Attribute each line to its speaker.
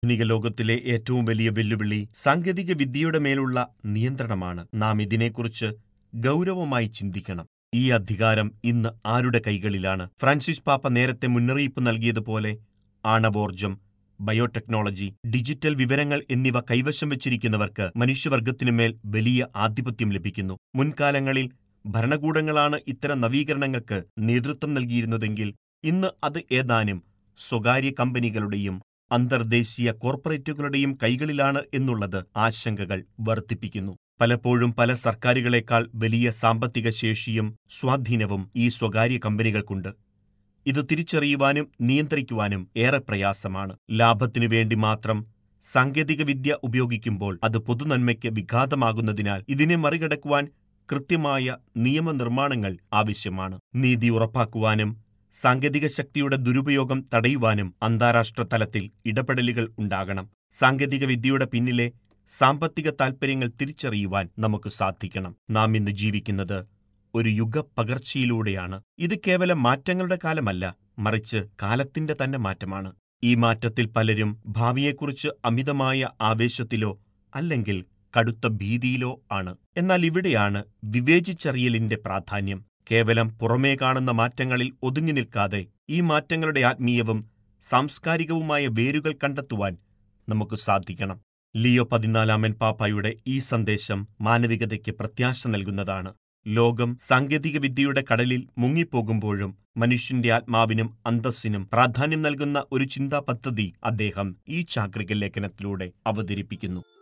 Speaker 1: ആധുനിക ലോകത്തിലെ ഏറ്റവും വലിയ വെല്ലുവിളി സാങ്കേതിക വിദ്യയുടെ മേലുള്ള നിയന്ത്രണമാണ് നാം ഇതിനെക്കുറിച്ച് ഗൗരവമായി ചിന്തിക്കണം ഈ അധികാരം ഇന്ന് ആരുടെ കൈകളിലാണ് ഫ്രാൻസിസ് പാപ്പ നേരത്തെ മുന്നറിയിപ്പ് നൽകിയതുപോലെ ആണവോർജം ബയോടെക്നോളജി ഡിജിറ്റൽ വിവരങ്ങൾ എന്നിവ കൈവശം വച്ചിരിക്കുന്നവർക്ക് മനുഷ്യവർഗത്തിനുമേൽ വലിയ ആധിപത്യം ലഭിക്കുന്നു മുൻകാലങ്ങളിൽ ഭരണകൂടങ്ങളാണ് ഇത്തരം നവീകരണങ്ങൾക്ക് നേതൃത്വം നൽകിയിരുന്നതെങ്കിൽ ഇന്ന് അത് ഏതാനും സ്വകാര്യ കമ്പനികളുടെയും അന്തർദേശീയ കോർപ്പറേറ്റുകളുടെയും കൈകളിലാണ് എന്നുള്ളത് ആശങ്കകൾ വർദ്ധിപ്പിക്കുന്നു പലപ്പോഴും പല സർക്കാരുകളെക്കാൾ വലിയ സാമ്പത്തിക ശേഷിയും സ്വാധീനവും ഈ സ്വകാര്യ കമ്പനികൾക്കുണ്ട് ഇത് തിരിച്ചറിയുവാനും നിയന്ത്രിക്കുവാനും ഏറെ പ്രയാസമാണ് ലാഭത്തിനു വേണ്ടി മാത്രം സാങ്കേതികവിദ്യ ഉപയോഗിക്കുമ്പോൾ അത് പൊതുനന്മയ്ക്ക് വിഘാതമാകുന്നതിനാൽ ഇതിനെ മറികടക്കുവാൻ കൃത്യമായ നിയമനിർമ്മാണങ്ങൾ ആവശ്യമാണ് നീതി ഉറപ്പാക്കുവാനും സാങ്കേതിക ശക്തിയുടെ ദുരുപയോഗം തടയുവാനും അന്താരാഷ്ട്ര തലത്തിൽ ഇടപെടലുകൾ ഉണ്ടാകണം സാങ്കേതിക വിദ്യയുടെ പിന്നിലെ സാമ്പത്തിക താൽപ്പര്യങ്ങൾ തിരിച്ചറിയുവാൻ നമുക്ക് സാധിക്കണം നാം ഇന്ന് ജീവിക്കുന്നത് ഒരു യുഗപകർച്ചയിലൂടെയാണ് ഇത് കേവലം മാറ്റങ്ങളുടെ കാലമല്ല മറിച്ച് കാലത്തിന്റെ തന്നെ മാറ്റമാണ് ഈ മാറ്റത്തിൽ പലരും ഭാവിയെക്കുറിച്ച് അമിതമായ ആവേശത്തിലോ അല്ലെങ്കിൽ കടുത്ത ഭീതിയിലോ ആണ് എന്നാൽ ഇവിടെയാണ് വിവേചിച്ചറിയലിന്റെ പ്രാധാന്യം കേവലം പുറമേ കാണുന്ന മാറ്റങ്ങളിൽ ഒതുങ്ങി നിൽക്കാതെ ഈ മാറ്റങ്ങളുടെ ആത്മീയവും സാംസ്കാരികവുമായ വേരുകൾ കണ്ടെത്തുവാൻ നമുക്ക് സാധിക്കണം ലിയോ പതിനാലാമൻ പാപ്പായുടെ ഈ സന്ദേശം മാനവികതയ്ക്ക് പ്രത്യാശ നൽകുന്നതാണ് ലോകം സാങ്കേതികവിദ്യയുടെ കടലിൽ മുങ്ങിപ്പോകുമ്പോഴും മനുഷ്യന്റെ ആത്മാവിനും അന്തസ്സിനും പ്രാധാന്യം നൽകുന്ന ഒരു ചിന്താ പദ്ധതി അദ്ദേഹം ഈ ചാക്രിക ലേഖനത്തിലൂടെ അവതരിപ്പിക്കുന്നു